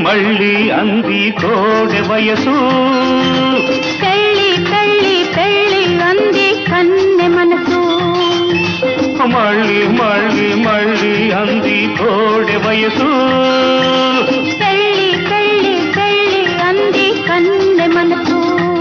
మళ్ళీ అంది కోడె వయసు పెళ్ళి పెళ్ళి పెళ్ళి అంది కన్నె మనసు మళ్ళీ మళ్ళీ మళ్ళీ అంది కోడె వయసు పెళ్ళి పెళ్ళి పెళ్ళి అంది కన్నె మనసు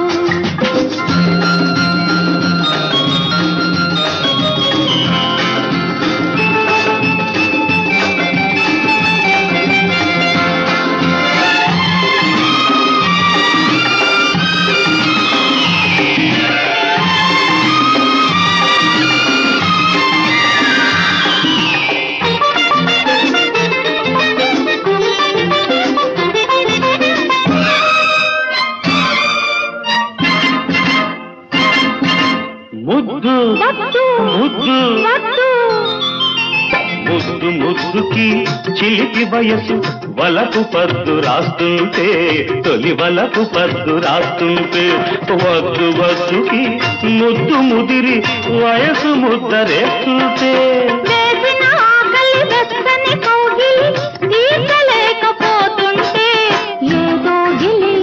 ముద్దు వద్దు ముద్దు వద్దు ముద్దు ముద్దుకి చిలిపి వయసు వలకు పద్దు రాస్తుంటే తొలి వలకు పద్దు రాస్తుంటే వద్దు వద్దుకి ముద్దు ముదిరి వయసు ముద్దరేస్తుంటే వేసిన ఆకలి వెచ్చని కౌగిలి తీర్చలేకపోతుంటే ఏదో గిలి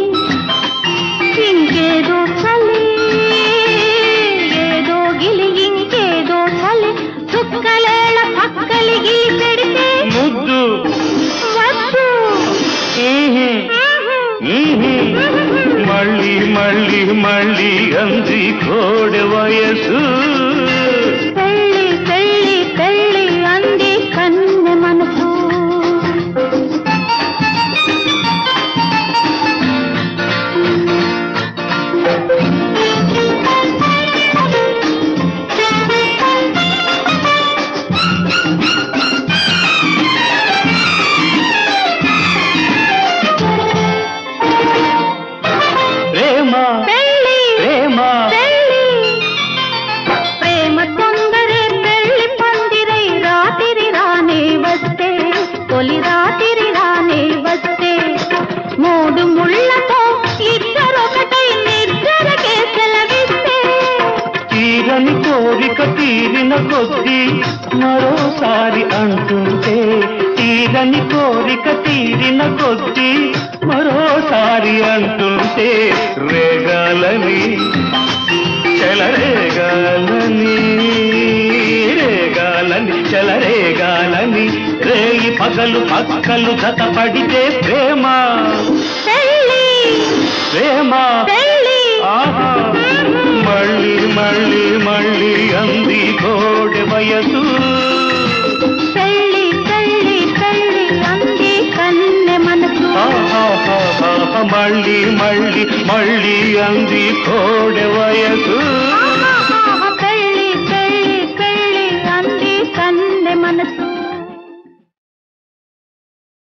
ఇంకేదో చలి ఏదో గిలి ఇంకేదో చలి చుక్కలేళ పక్కలి గిలి పెడితే ముద్దు వద్దు ఈహి, ఈహి. మళ్ళీ మళ్ళీ మళ్ళీ అంది కోడె వయసు పెళ్ళి పెళ్ళి పెళ్ళి అంది కన్నె మనసు ప్రేమ పెళ్ళి ప్రేమ పెళ్ళి ప్రేమ తొందరే పెళ్లి పందిరై రాత్రి రానే వస్తే తొలి రాత్రి రానే వస్తే మూడు ముళ్ళతో ఇద్దరొకటై నిద్రకే సెలవిస్తే తీరని కోరిక తీరిన కొద్దీ మరోసారి అంటుంటే తీరని కోరిక తీరిన కొద్దీ మరోసారి అంటుంటే రేగాలని చెలరేగాలని రేగాలని చెలరేగాలని రేయి పగలు పక్కలు జత పడితే ప్రేమ పెళ్ళి ప్రేమ పెళ్ళి ఆహా మళ్ళీ మళ్ళీ మళ్ళీ అంది కోడె వయసు పెళ్ళి పెళ్ళి పెళ్ళి అంది కన్నె మనసు ఆహాహాహా, మళ్ళీ మళ్ళీ మళ్ళీ అంది కోడె వయసు ఆహా